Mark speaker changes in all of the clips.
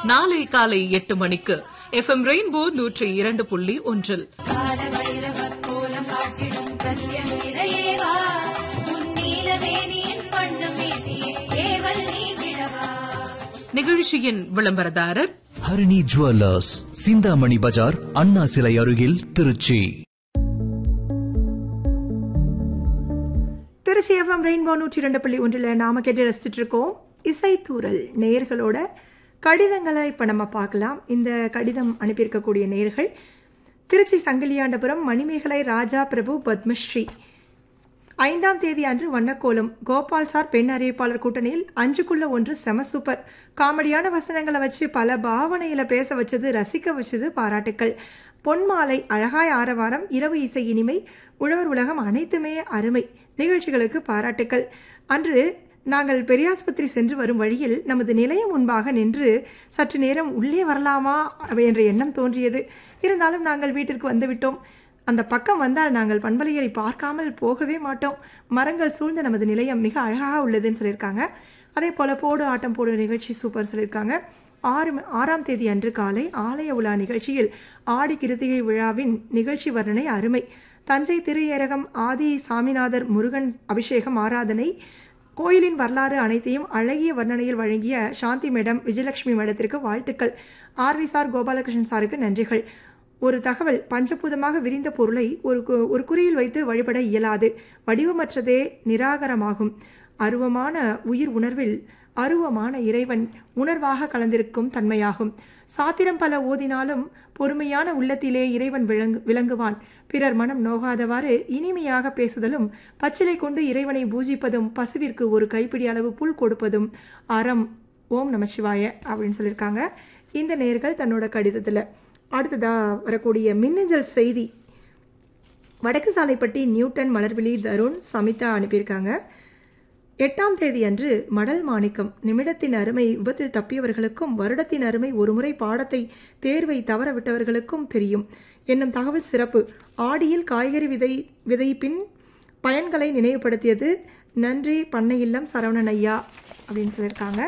Speaker 1: நாளை காலை எட்டு மணிக்கு எஃப்எம் ரெயின்போ நூற்றி இரண்டு புள்ளி ஒன்றில்
Speaker 2: கால பைரவர் கோலம் காட்டிடும் கல்யம் நிறையேவா உன் நீலவேணியின் வண்ணம் வீசியே ஏவல் நீங்கிடவா
Speaker 1: நிகழ்ச்சியின் விளம்பரதாரர்
Speaker 3: ஹரிணி ஜுவல்லர்ஸ் சிந்தாமணி பஜார் அண்ணா சிலை அருகில் திருச்சி
Speaker 4: திருச்சி எஃப்எம் ரெயின்போ நூற்றி ரெண்டு புள்ளி ஒன்றில் நாம கேட்டு ரசிச்சுட்டு இருக்கோம் இசைத்தூரல் நேயர்களோட கடிதங்களை இப்போ நம்ம பார்க்கலாம் இந்த கடிதம் அனுப்பியிருக்கக்கூடிய நேயர்கள் திருச்சி சங்கிலியாண்டபுரம் மணிமேகலை ராஜா பிரபு பத்மஸ்ரீ ஐந்தாம் தேதி அன்று வண்ணக்கோலம் கோபால் சார் பெண் அறிவிப்பாளர் கூட்டணியில் அஞ்சுக்குள்ள ஒன்று செம சூப்பர் காமெடியான வசனங்களை வச்சு பல பாவனையில பேச வச்சது ரசிக்க வச்சது பாராட்டுக்கள் பொன்மாலை அழகாய் ஆரவாரம் இரவு இசை இனிமை உழவர் உலகம் அனைத்துமே அருமை நிகழ்ச்சிகளுக்கு பாராட்டுக்கள் அன்று நாங்கள் பெரியாஸ்பத்திரி சென்று வரும் வழியில் நமது நிலையம் முன்பாக நின்று சற்று நேரம் உள்ளே வரலாமா என்ற எண்ணம் தோன்றியது இருந்தாலும் நாங்கள் வீட்டிற்கு வந்துவிட்டோம் அந்த பக்கம் வந்தால் நாங்கள் பண்பலையை பார்க்காமல் போகவே மாட்டோம் மரங்கள் சூழ்ந்த நமது நிலையம் மிக அழகாக உள்ளதுன்னு சொல்லியிருக்காங்க அதே போல் போடு ஆட்டம் போடு நிகழ்ச்சி சூப்பர் சொல்லியிருக்காங்க ஆறு ம- ஆறாம் தேதி அன்று காலை ஆலய உலா நிகழ்ச்சியில் ஆடி கிருத்திகை விழாவின் நிகழ்ச்சி வர்ணனை அருமை தஞ்சை திருஏரகம் ஆதி சாமிநாதர் முருகன் அபிஷேகம் ஆராதனை கோயிலின் வரலாறு அனைத்தையும் அழகிய வர்ணனையில் வழங்கிய சாந்தி மேடம் விஜயலட்சுமி மேடத்திற்கு வாழ்த்துக்கள் ஆர்வி சார் கோபாலகிருஷ்ணன் சாருக்கு நன்றிகள் ஒரு தகவல் பஞ்சபூதமாக விரிந்த பொருளை ஒரு கு- ஒரு குறியில் வைத்து வழிபட இயலாது வடிவமற்றதே நிராகரமாகும் அருவமான உயிர் உணர்வில் அருவமான இறைவன் உணர்வாக கலந்திருக்கும் தன்மையாகும் சாத்திரம் பல ஓதினாலும் பொறுமையான உள்ளத்திலே இறைவன் விளங்கு விளங்குவான் பிறர் மனம் நோகாதவாறு இனிமையாக பேசுதலும் பச்சிலை கொண்டு இறைவனை பூஜிப்பதும் பசுவிற்கு ஒரு கைப்பிடி அளவு புல் கொடுப்பதும் அறம் ஓம் நமசிவாய அப்படின்னு சொல்லியிருக்காங்க இந்த நேர்கள் தன்னோட கடிதத்தில் அடுத்ததாக வரக்கூடிய மின்னஞ்சல் செய்தி வடக்கு சாலைப்பட்டி நியூட்டன் மலர்விழி தருண் சமிதா அனுப்பியிருக்காங்க எட்டாம் தேதி அன்று மடல் மாணிக்கம் நிமிடத்தின் அருமை விபத்தில் தப்பியவர்களுக்கும் வருடத்தின் அருமை ஒருமுறை பாடத்தை தேர்வை தவறவிட்டவர்களுக்கும் தெரியும் என்னும் தகவல் சிறப்பு ஆடியில் காய்கறி விதை விதைப்பின் பயன்களை நினைவுபடுத்தியது நன்றி பண்ணை இல்லம் சரவணன் ஐயா அப்படின்னு சொல்லியிருக்காங்க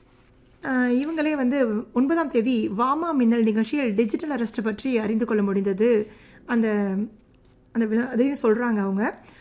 Speaker 4: ஆஹ் இவங்களே வந்து ஒன்பதாம் தேதி வாமா மின்னல் நிகழ்ச்சியில் டிஜிட்டல் அரெஸ்ட் பற்றி அறிந்து கொள்ள முடிந்தது அந்த அந்த விழா அதையும் சொல்கிறாங்க அவங்க